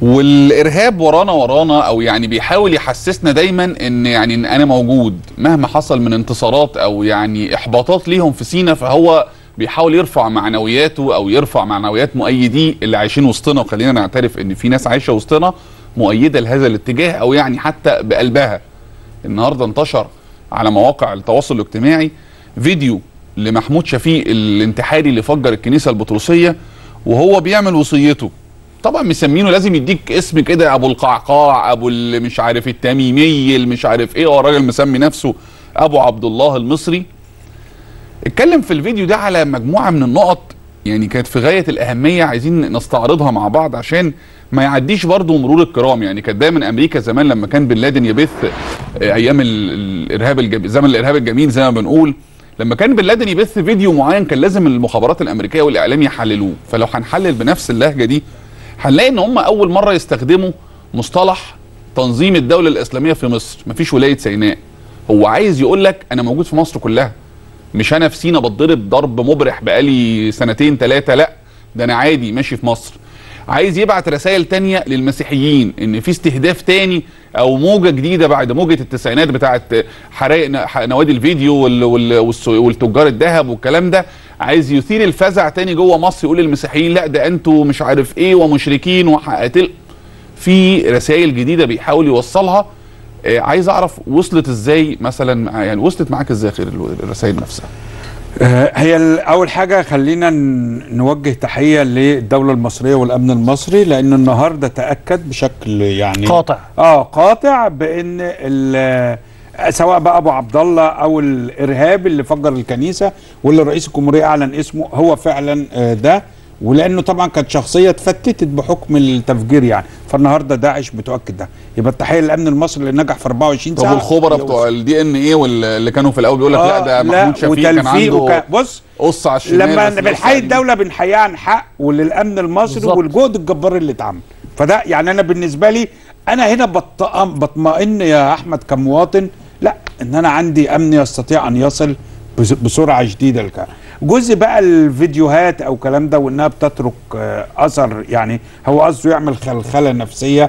والارهاب ورانا ورانا او يعني بيحاول يحسسنا دايما ان يعني ان انا موجود مهما حصل من انتصارات او يعني احباطات ليهم في سينا فهو بيحاول يرفع معنوياته او يرفع معنويات مؤيديه اللي عايشين وسطنا وخلينا نعترف ان في ناس عايشه وسطنا مؤيده لهذا الاتجاه او يعني حتى بقلبها النهارده انتشر على مواقع التواصل الاجتماعي فيديو لمحمود شفيق الانتحاري اللي فجر الكنيسه البطرسيه وهو بيعمل وصيته طبعا مسمينه لازم يديك اسم كده ابو القعقاع ابو اللي مش عارف التميمي اللي مش عارف ايه هو الراجل مسمي نفسه ابو عبد الله المصري اتكلم في الفيديو ده على مجموعه من النقط يعني كانت في غايه الاهميه عايزين نستعرضها مع بعض عشان ما يعديش برضه مرور الكرام يعني كانت دايما امريكا زمان لما كان بن لادن يبث آه، ايام ال- الارهاب الجميل زمن الارهاب الجميل زي ما بنقول لما كان بن لادن يبث فيديو معين كان لازم المخابرات الامريكيه والاعلام يحللوه فلو هنحلل بنفس اللهجه دي هنلاقي ان هم اول مره يستخدموا مصطلح تنظيم الدوله الاسلاميه في مصر مفيش ولايه سيناء هو عايز يقول لك انا موجود في مصر كلها مش انا في سينا بتضرب ضرب مبرح بقالي سنتين ثلاثه لا ده انا عادي ماشي في مصر عايز يبعت رسائل تانية للمسيحيين ان في استهداف تاني او موجه جديده بعد موجه التسعينات بتاعت حرائق ن- ح- نوادي الفيديو وال- وال- والس- والتجار الذهب والكلام ده عايز يثير الفزع تاني جوه مصر يقول للمسيحيين لا ده انتوا مش عارف ايه ومشركين وهقتل في رسائل جديده بيحاول يوصلها آه، عايز اعرف وصلت ازاي مثلا مع- يعني وصلت معاك ازاي خير الو- الرسائل نفسها آه، هي ال- اول حاجه خلينا ن- نوجه تحيه للدوله المصريه والامن المصري لان النهارده تاكد بشكل يعني قاطع. اه قاطع بان ال- سواء بقى ابو عبد الله او الارهاب اللي فجر الكنيسه واللي رئيس الجمهوريه اعلن اسمه هو فعلا آه، ده ولانه طبعا كانت شخصيه اتفتتت بحكم التفجير يعني فالنهارده داعش بتؤكد ده يبقى التحيه للامن المصري اللي نجح في 24 طب ساعه والخبراء بتوع الدي ان ايه واللي كانوا في الاول بيقول لك لا ده محمود شفيق كان وتلفيق عنده وك... بص قص على الشمال لما بس بنحيي القصة دي- الدوله بنحييها عن حق وللامن المصري بالظبط. والجهد الجبار اللي اتعمل فده يعني انا بالنسبه لي انا هنا بطمئن بطمئن يا احمد كمواطن لا ان انا عندي امن يستطيع ان يصل بس- بسرعه شديده لك جزء بقى الفيديوهات او كلام ده وانها بتترك آه، اثر يعني هو قصده يعمل خلخله نفسيه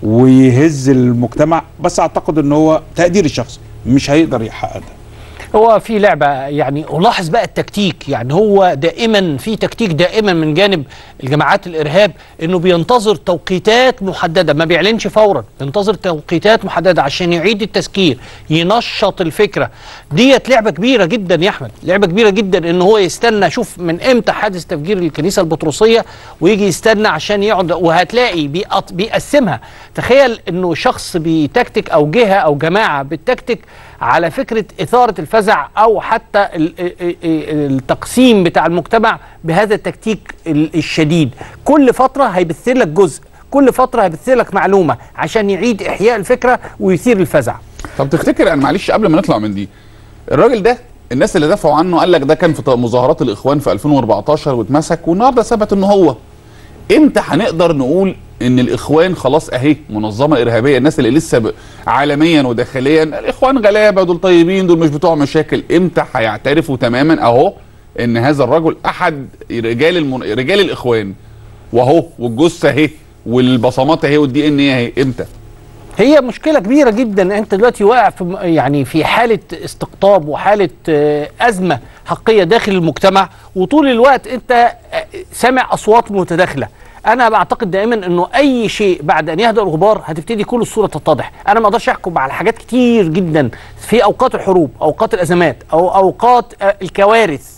ويهز المجتمع بس اعتقد ان هو تقدير الشخصي مش هيقدر يحقق ده هو في لعبة يعني ألاحظ بقى التكتيك يعني هو دائما في تكتيك دائما من جانب الجماعات الإرهاب إنه بينتظر توقيتات محددة ما بيعلنش فورا بينتظر توقيتات محددة عشان يعيد التسكير ينشط الفكرة ديت لعبة كبيرة جدا يا أحمد لعبة كبيرة جدا إن هو يستنى شوف من إمتى حادث تفجير الكنيسة البطرسية ويجي يستنى عشان يقعد وهتلاقي بيقط- بيقسمها تخيل إنه شخص بيتكتك أو جهة أو جماعة بتكتك على فكرة إثارة الفزع أو حتى ال- ال- ال- التقسيم بتاع المجتمع بهذا التكتيك ال- الشديد كل فترة هيبث لك جزء كل فترة هيبث لك معلومة عشان يعيد إحياء الفكرة ويثير الفزع طب تفتكر انا معلش قبل ما نطلع من دي الراجل ده الناس اللي دافعوا عنه قال لك ده كان في ط- مظاهرات الاخوان في 2014 واتمسك والنهارده ثبت ان هو امتى هنقدر نقول ان الاخوان خلاص اهي منظمه ارهابيه الناس اللي لسه ب... عالميا وداخليا الاخوان غلابه دول طيبين دول مش بتوع مشاكل امتى هيعترفوا تماما اهو ان هذا الرجل احد رجال المن... رجال الاخوان واهو والجثه اهي والبصمات اهي والدي ان ايه اهي امتى هي مشكلة كبيرة جدا انت دلوقتي واقع في م- يعني في حالة استقطاب وحالة آه، أزمة حقيقية داخل المجتمع وطول الوقت انت آه، سامع أصوات متداخلة انا بعتقد دائما انه اي شيء بعد ان يهدأ الغبار هتبتدي كل الصوره تتضح انا ما اقدرش احكم على حاجات كتير جدا في اوقات الحروب اوقات الازمات او اوقات آه، الكوارث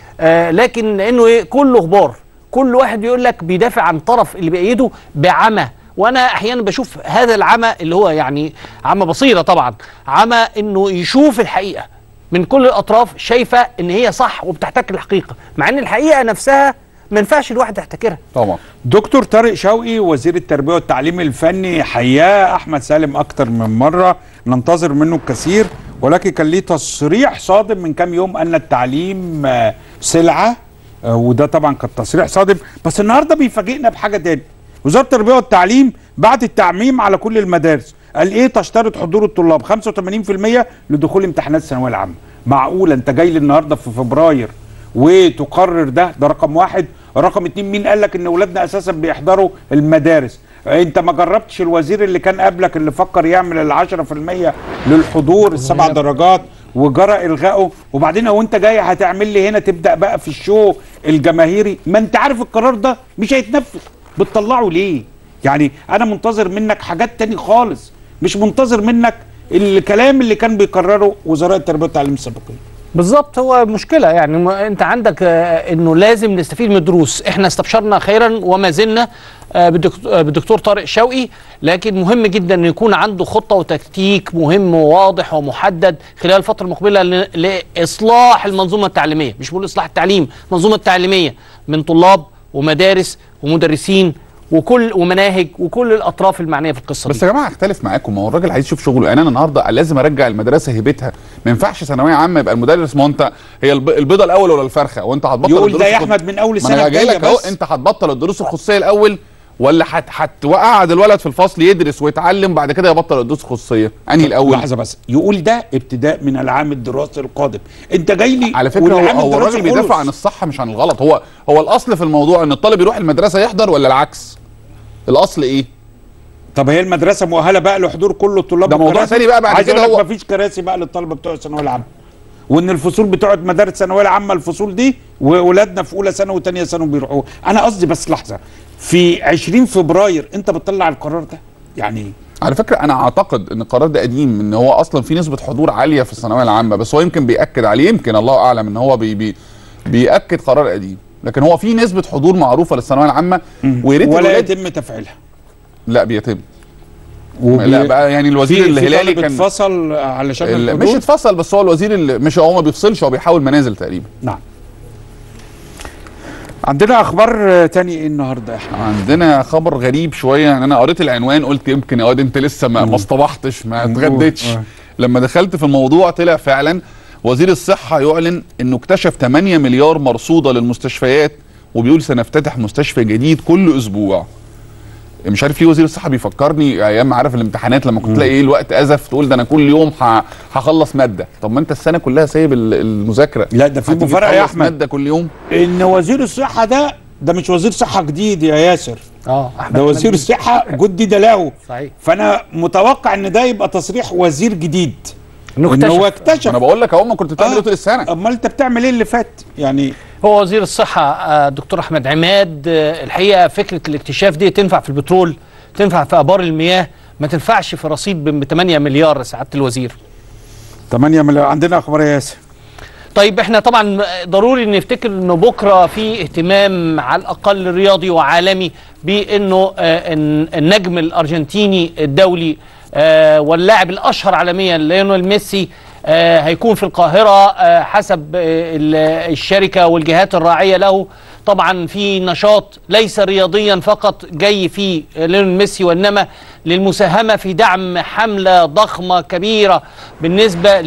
آه لكن لانه ايه كله غبار كل واحد يقول لك بيدافع عن طرف اللي بيأيده بعمى وانا احيانا بشوف هذا العمى اللي هو يعني عمى بصيره طبعا عمى انه يشوف الحقيقه من كل الاطراف شايفه ان هي صح وبتحتكر الحقيقه مع ان الحقيقه نفسها ما ينفعش الواحد يحتكرها طبعا دكتور طارق شوقي وزير التربيه والتعليم الفني حياه احمد سالم اكتر من مره ننتظر منه الكثير ولكن كان ليه تصريح صادم من كام يوم ان التعليم آه، سلعه آه، وده طبعا كان تصريح صادم بس النهارده بيفاجئنا بحاجه تاني وزاره التربيه والتعليم بعد التعميم على كل المدارس قال ايه تشترط حضور الطلاب 85% لدخول امتحانات الثانويه العامه معقوله انت جاي لي النهارده في فبراير وتقرر ده ده رقم واحد رقم اتنين مين قال لك ان اولادنا اساسا بيحضروا المدارس انت ما جربتش الوزير اللي كان قبلك اللي فكر يعمل ال 10% للحضور السبع درجات وجرى الغائه وبعدين هو انت جاي هتعمل لي هنا تبدا بقى في الشو الجماهيري ما انت عارف القرار ده مش هيتنفذ بتطلعه ليه يعني انا منتظر منك حاجات تاني خالص مش منتظر منك الكلام اللي كان بيكرره وزراء التربيه والتعليم السابقين بالظبط هو مشكلة يعني م- انت عندك آه، انه لازم نستفيد من الدروس احنا استبشرنا خيرا وما زلنا آه، بالدكت- آه، بالدكتور طارق شوقي لكن مهم جدا ان يكون عنده خطة وتكتيك مهم وواضح ومحدد خلال الفترة المقبلة ل- لاصلاح المنظومة التعليمية مش بقول اصلاح التعليم المنظومة التعليمية من طلاب ومدارس ومدرسين وكل ومناهج وكل الاطراف المعنية في القصة بس دي يا جماعه اختلف معاكم ما هو الراجل عايز يشوف شغله يعني انا النهارده لازم ارجع المدرسه هيبتها ما ينفعش ثانويه عامه يبقى المدرس ما هو انت هي الب- البيضه الاول ولا الفرخه وانت هتبطل يقول الدروس ده يا الخص- احمد من اول ما السنه انا جاي الجايه لك اهو بس انت هتبطل الدروس الخصوصيه الاول ولا هت هتقعد الولد في الفصل يدرس ويتعلم بعد كده يبطل الدروس الخصوصيه انهي الاول لحظه بس يقول ده ابتداء من العام الدراسي القادم انت جاي لي على فكره هو, والعام هو الدراسي الراجل بيدافع خلص. عن الصح مش عن الغلط هو هو الاصل في الموضوع ان الطالب يروح المدرسه يحضر ولا العكس الاصل ايه طب هي المدرسه مؤهله بقى لحضور كل الطلاب ده موضوع بالكراسي؟ تاني بقى بعد عايز كده أقول لك هو- مفيش كراسي بقى للطلبه بتوع الثانويه العامه وان الفصول بتوع مدارس الثانويه العامه الفصول دي واولادنا في اولى ثانوي وثانيه ثانوي بيروحوا انا قصدي بس لحظه في 20 فبراير انت بتطلع القرار ده يعني على فكره انا اعتقد ان القرار ده قديم ان هو اصلا في نسبه حضور عاليه في الثانويه العامه بس هو يمكن بياكد عليه يمكن الله اعلم ان هو بي بي بياكد قرار قديم لكن هو في نسبه حضور معروفه للثانويه العامه ويا ريت ولا الولاد يتم تفعيلها لا بيتم وبي- لا بقى يعني الوزير في- في الهلالي طالب كان اتفصل علشان ال- الحضور مش اتفصل بس هو الوزير اللي مش هو ما بيفصلش هو بيحاول منازل تقريبا نعم عندنا اخبار آه، تاني ايه النهارده يا احمد عندنا خبر غريب شويه يعني انا قريت العنوان قلت يمكن يا واد انت لسه ما, ما اصطبحتش ما مم. اتغديتش آه. لما دخلت في الموضوع طلع فعلا وزير الصحه يعلن انه اكتشف 8 مليار مرصوده للمستشفيات وبيقول سنفتتح مستشفى جديد كل اسبوع مش عارف ليه وزير الصحه بيفكرني ايام عارف الامتحانات لما كنت تلاقي ايه الوقت ازف تقول ده انا كل يوم ه- هخلص ماده طب ما انت السنه كلها سايب ال- المذاكره لا ده في هتيجي مفارقه يا تخلص احمد ماده كل يوم ان وزير الصحه ده ده مش وزير صحه جديد يا ياسر اه احمد ده وزير مجدي. الصحه جدد له صحيح فانا متوقع ان ده يبقى تصريح وزير جديد انه ان هو اكتشف اكتشف انا بقول لك اهو ما كنت بتعمل آه. ايه طول السنه امال انت بتعمل ايه اللي فات يعني هو وزير الصحة آه، دكتور أحمد عماد آه، الحقيقة فكرة الاكتشاف دي تنفع في البترول تنفع في أبار المياه ما تنفعش في رصيد ب 8 مليار سعادة الوزير 8 مليون عندنا اخبار يا ياسر طيب احنا طبعا ضروري نفتكر انه بكره في اهتمام على الاقل رياضي وعالمي بانه آه، إن- النجم الارجنتيني الدولي آه، واللاعب الاشهر عالميا ليونيل ميسي آه، هيكون في القاهره آه، حسب آه، ال- الشركه والجهات الراعيه له طبعا في نشاط ليس رياضيا فقط جاي فيه ليونيل ميسي وانما للمساهمه في دعم حمله ضخمه كبيره بالنسبه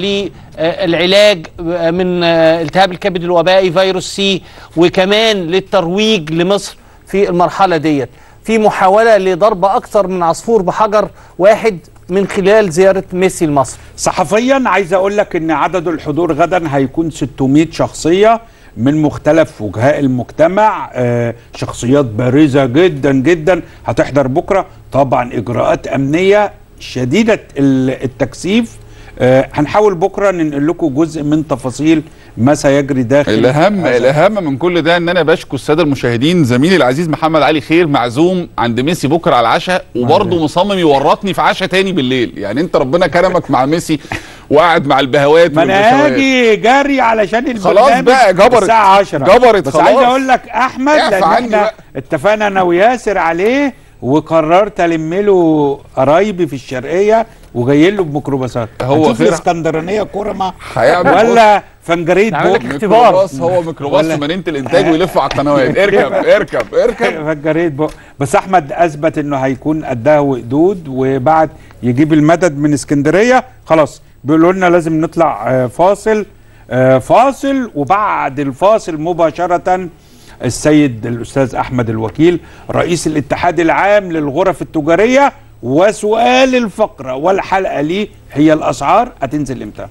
للعلاج من آه، التهاب الكبد الوبائي فيروس سي وكمان للترويج لمصر في المرحله ديت في محاوله لضرب اكثر من عصفور بحجر واحد من خلال زياره ميسي لمصر صحفيا عايز اقول لك ان عدد الحضور غدا هيكون 600 شخصيه من مختلف وجهاء المجتمع آه، شخصيات بارزه جدا جدا هتحضر بكره طبعا اجراءات امنيه شديده ال- التكثيف آه، هنحاول بكره ننقل لكم جزء من تفاصيل ما سيجري داخل الاهم هذا. الاهم من كل ده ان انا بشكو الساده المشاهدين زميلي العزيز محمد علي خير معزوم عند ميسي بكره على العشاء وبرضه مصمم يورطني في عشاء تاني بالليل يعني انت ربنا كرمك مع ميسي وقاعد مع البهوات ما انا والبشوات. هاجي جري علشان البرنامج خلاص بقى، جبرت. الساعه 10 جبرت بس خلاص. عايز اقول لك احمد اعفى لان عني احنا بقى. اتفقنا انا وياسر عليه وقررت الم له قرايبي في الشرقيه وجاي له بميكروباصات هو هتشوف خير. الاسكندرانيه كوره ما هيعمل ولا فنجريه نعمل لك بق اختبار. ميكروباص هو ميكروباص ولا- في مدينه الانتاج ويلف على القنوات اركب اركب اركب فنجريه بق بس احمد اثبت انه هيكون قدها وقدود وبعد يجيب المدد من اسكندريه خلاص بيقولوا لنا لازم نطلع آه، فاصل آه، فاصل وبعد الفاصل مباشره السيد الاستاذ احمد الوكيل رئيس الاتحاد العام للغرف التجاريه وسؤال الفقره والحلقه ليه هي الاسعار هتنزل امتى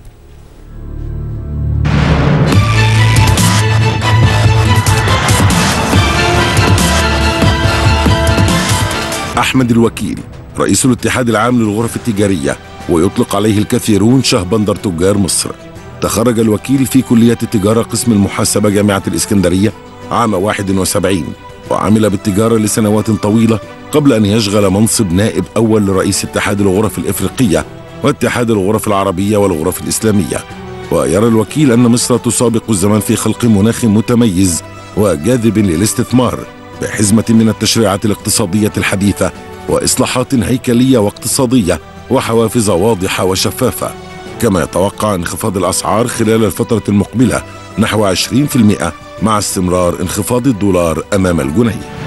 أحمد الوكيل رئيس الاتحاد العام للغرف التجارية ويطلق عليه الكثيرون شهبندر تجار مصر تخرج الوكيل في كلية التجارة قسم المحاسبة جامعة الإسكندرية عام 71 وعمل بالتجارة لسنوات طويلة قبل أن يشغل منصب نائب أول لرئيس اتحاد الغرف الإفريقية واتحاد الغرف العربية والغرف الإسلامية ويرى الوكيل أن مصر تسابق الزمان في خلق مناخ متميز وجاذب للاستثمار بحزمة من التشريعات الاقتصادية الحديثة وإصلاحات هيكلية واقتصادية وحوافز واضحة وشفافة كما يتوقع انخفاض الأسعار خلال الفترة المقبلة نحو 20% مع استمرار انخفاض الدولار أمام الجنيه